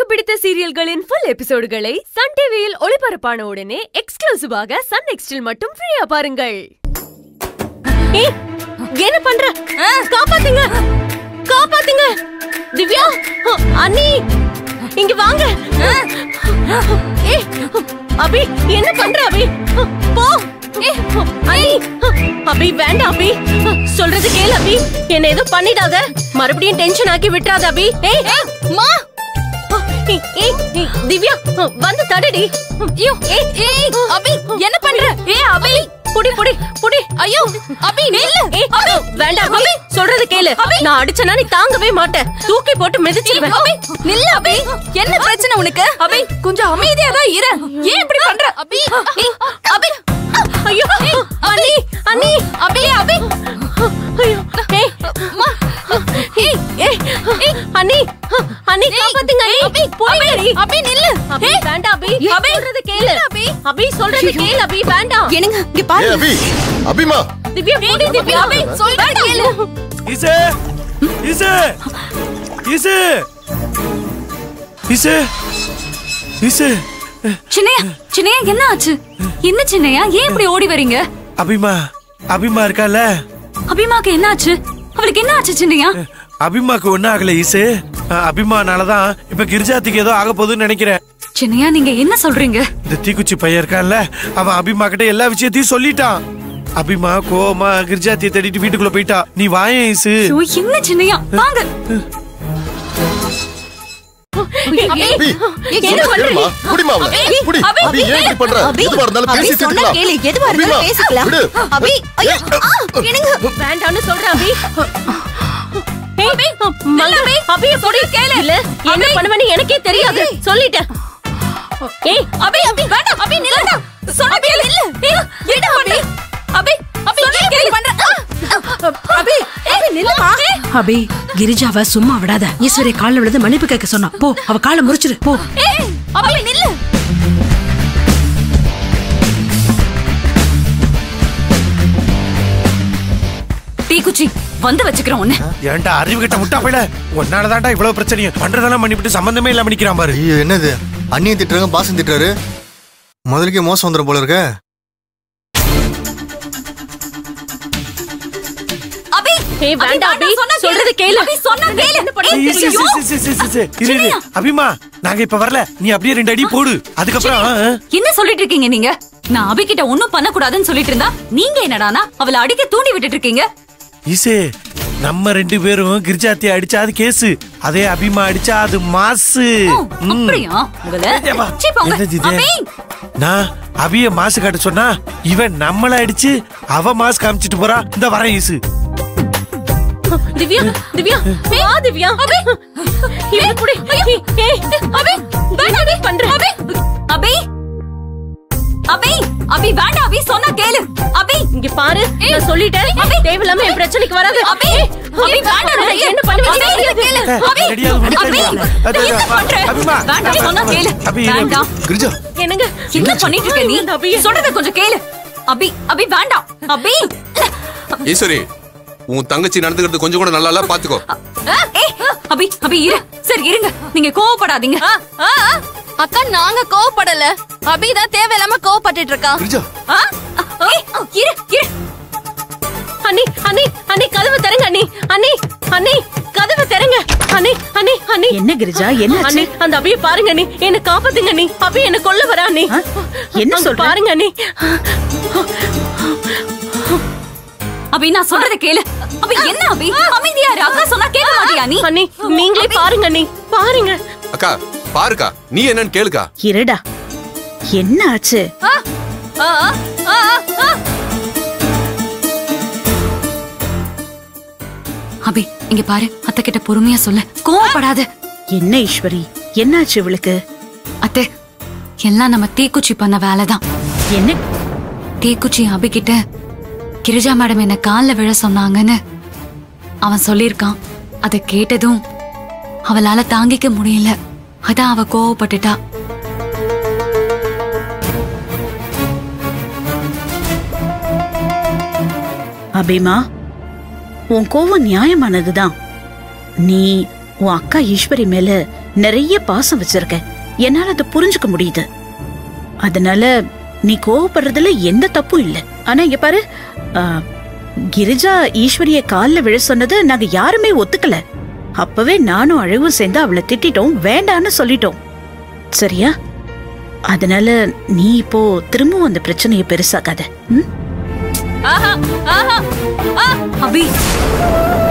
பிடித்த சீரியல்களின் full எபிசோடுகளை Sun டிவியில் ஒளிபரப்பான உடனே எக்ஸ்க்ளூசிவாக சன் நெக்ஸ்டில் மட்டும் ஃப்ரீயா பாருங்கள் ஏய், என்ன பண்ற காப்பாத்துங்க காப்பாத்துங்க திவ்யா அ, அண்ணி இங்க வாங்க ஏய், அபி என்ன பண்ற அபி போ ஏய், அண்ணி அபி வேண்டாம் அபி சொல்றது கேளு அபி என்ன எதுவும் பண்ணிடாத மறுபடியும் டென்ஷன் ஆக்கி விட்டுறாத அபி ஏய் மா ஏய், ஏய், ஏய், திவ்யா வந்து தடடி ஐயோ ஏய் ஏய் அபி என்ன பண்ற ஏய் அபி புடி புடி புடி ஐயோ அபி நில்லு ஏய் அபி வேண்டாம் அபி சொல்றது கேளு நான் அடிச்சனா நீ தாங்கவே மாட்டேன் தூக்கி போட்டு மிதிச்சிடுவேன் அபி நில்லு அபி என்ன பிரச்சனை உனக்கு அபி கொஞ்சம் அமைதியா தான் இரு ஏன் இப்படி பண்ற அபி அபி ஐயோ அண்ணி அண்ணி அபி அபி ஐயோ ஏய் அம்மா ஏய் ஏய் ஏய் அண்ணி அண்ணி காப்பாத்துங்க அண்ணி போயிடி அபி நில்லு அபி வேண்டாம் அபி அபி சொல்றது கேளு அபி அபி சொல்றது கேளு அபி வேண்டாம் என்னங்க இங்க ஏ பாருங்க அபி அபிமா திவ்யா போடி திவ்யா அபி சொல்றது கேளு இசு இசு இசு இசு இசு சின்னையா சின்னையா என்ன ஆச்சு என்ன சின்னையா ஏன் இப்படி ஓடி வரீங்க அபிமா அபிமா இருக்கால அபிமாக்கு என்ன ஆச்சு அவளுக்கு என்ன ஆச்சு சின்னையா அபிமாக்கு ஒன்னும் ஆகல இசு அஹ், அபிமானாலதான் இப்ப கிரிஜாத்துக்கு ஏதோ ஆக போகுதுன்னு நினைக்கிறேன் சின்னையா நீங்க என்ன சொல்றீங்க இந்த தீக்குச்சி பையன் இருக்கான்ல அவன் அபிமா கிட்ட எல்லா விஷயத்தையும் சொல்லிட்டான் அபிமா கோவமா கிரிஜாத்தியை தேடிட்டு வீட்டுக்குள்ள போயிட்டா நீ வாயேன் இசு ஐயோ, என்ன சின்னையா வாங்க அபி அபி என்ன சொல்ல கேளுமா பண்றீங்க புடிமா அவள புடி அபி ஏன் இப்படி பண்ற எதுவா இருந்தாலும் பேசி தீர்க்கலாம் கேளு எதுவா அபிமா, விடு. அபி ஐயோ என்னங்க வேண்டாம்னு சொல்றேன் அபி ஏய், மல்லு, அபிய போடி கேளு இல்ல என்ன பண்ணுவேன்னு எனக்கே தெரியாது சொல்லிட்டேன் ஏய் அபி அபி வேண்டாம் அபி நில்லுடா சொன்ன கேளு இல்ல என்ன அபி அபி அபி கேளு பண்ற அபி அபி நில்லுமா அபி கிரிஜாவ சும்மா விடாத ஈஸ்வரி கால்ல விழுந்து மன்னிப்பு கேட்க சொன்னா போ அவ காலை முறிச்சிரு போ ஏய் அபி நில்லு தீக்குச்சி வந்து வச்சுக்கிறோம் ஒண்ணு ஏன்டா அறிவு கிட்ட முட்டா போயில உன்னாலதான்டா இவ்வளவு பிரச்சனையும் பண்றதெல்லாம் பண்ணிவிட்டு சம்பந்தமே இல்லாம நிக்கிறான் பாரு ஐயோ என்னது அண்ணியும் திட்டுறாங்க பாசம் திட்டுறாரு முதலுக்கே மோசம் வந்துடும் போல இருக்க அபி ஏய் வேண்டாம் அபி சொல்றது கேளு அபி சொன்னா கேளு என்ன பண்ண ஏய், இரு, இரு, இரு, இரு, இரு, இரு, இரு, இரு. அபிமா நாங்க இப்ப வரல நீ அப்படியே ரெண்டு அடி போடு அதுக்கப்புறம் ஆ, ஆ. என்ன சொல்லிட்டு இருக்கீங்க நீங்க நான் அபி கிட்ட ஒண்ணும் பண்ண கூடாதுன்னு சொல்லிட்டு இருந்தா நீங்க என்னடானா அவளை அடிக்க தூண்டி விட்டுட்டு இருக்கீங்க இசே நம்ம ரெண்டு பேரும் கிரிஜாத்தி அடிச்சா அது கேசு அதே அபிமா அடிச்சா அது மாசு ஓ, ம். அப்படியா உங்களை ஏப்பா, சீ, போங்க. என்னது இது? அபி நான் அபிய மாசு காட்ட சொன்னா இவன் நம்மள அடிச்சு அவ மாசு காமிச்சிட்டு போறா இந்த வர ஈசு திவ்யா திவ்யா வா திவ்யா அபி இவன் புடி ஏய் அபி வேண்டாம் அபி பண்ற அபி அபி அபி அபி வேண்டாம் அபி சொன்னா கேளு அபி இங்க பாரு நான் சொல்லிட்டேன் தேவையில்லாம என் பிரச்சனைக்கு வராது அபி அபி வேண்டாம் நான் என்ன பண்ணுவேன் கேளு அபி ரெடியா இரு, அபி அது, என்ன அது, பண்ற அபிமா. வேண்டாம் சொன்னா கேளு அபி, இரு. வேண்டாம் கிரிஜா என்னங்க என்ன பண்ணிட்டு இருக்க நீ அபி சொல்றத கொஞ்சம் கேளு அபி அபி வேண்டாம் அபி ஈஸ்வரி உன் தங்கச்சி நடந்துக்கிறது கொஞ்சம் கூட நல்லா இல்ல பாத்துக்கோ ஏய், அபி அபி இரு சரி இருங்க நீங்க கோவப்படாதீங்க அக்கா நாங்க கோவப்படல அபிதான் தேவையில்லாம கோவப்பட்டுட்டு இருக்கா கிரிஜா ஆ? ஏய், இரு இரு அண்ணி அண்ணி அண்ணி கதவு திறங்க அண்ணி அண்ணி அண்ணி கதவு திறங்க அண்ணி அண்ணி அண்ணி என்ன கிரிஜா என்ன அண்ணி அந்த அபிய பாருங்க அண்ணி என்ன காப்பாத்துங்க அண்ணி அபி என்ன கொல்ல வரா அண்ணி ஆ? என்ன அங்க சொல்ற? பாருங்க அண்ணி அபி நான் சொல்றத கேளு அபி என்ன அபி அமைதியா இரு அக்கா சொன்னா கேட்க மாட்டியா நீ அண்ணி நீங்களே பாருங்க அண்ணி பாருங்க அக்கா பாருக்கா நீ என்னன்னு கேளுக்கா இருடா என்ன ஆச்சு ஆ, ஆ, ஆ, ஆ. அபி இங்க பாரு அத்தை கிட்ட பொறுமையா சொல்லு கோவப்படாத என்ன ஈஸ்வரி என்னாச்சு இவளுக்கு அத்தை எல்லாம் நம்ம தீக்குச்சி பண்ண வேலைதான் என்ன தீக்குச்சி அபி கிட்ட கிரிஜா மேடம் என்ன கால்ல விழ சொன்னாங்கன்னு அவன் சொல்லியிருக்கான் அதை கேட்டதும் அவளால தாங்கிக்க முடியல அதான் அவ கோவப்பட்டுட்டா அபிமா உன் கோவம் நியாயமானதுதான் நீ உன் அக்கா ஈஸ்வரி மேல நிறைய பாசம் வச்சிருக்க என்னால அதை புரிஞ்சுக்க முடியுது அதனால நீ கோவப்படுறதுல எந்த தப்பும் இல்ல ஆனா இங்க பாரு ஆ, கிரிஜா ஈஸ்வரிய கால்ல விழ சொன்னது நாங்க யாருமே ஒத்துக்கல அப்பவே நானும் அழகும் சேர்ந்து அவளை திட்டிட்டோம் வேண்டான்னு சொல்லிட்டோம் சரியா அதனால நீ இப்போ திரும்பவும் அந்த பிரச்சனையை பெருசாக்காத ம்? அபி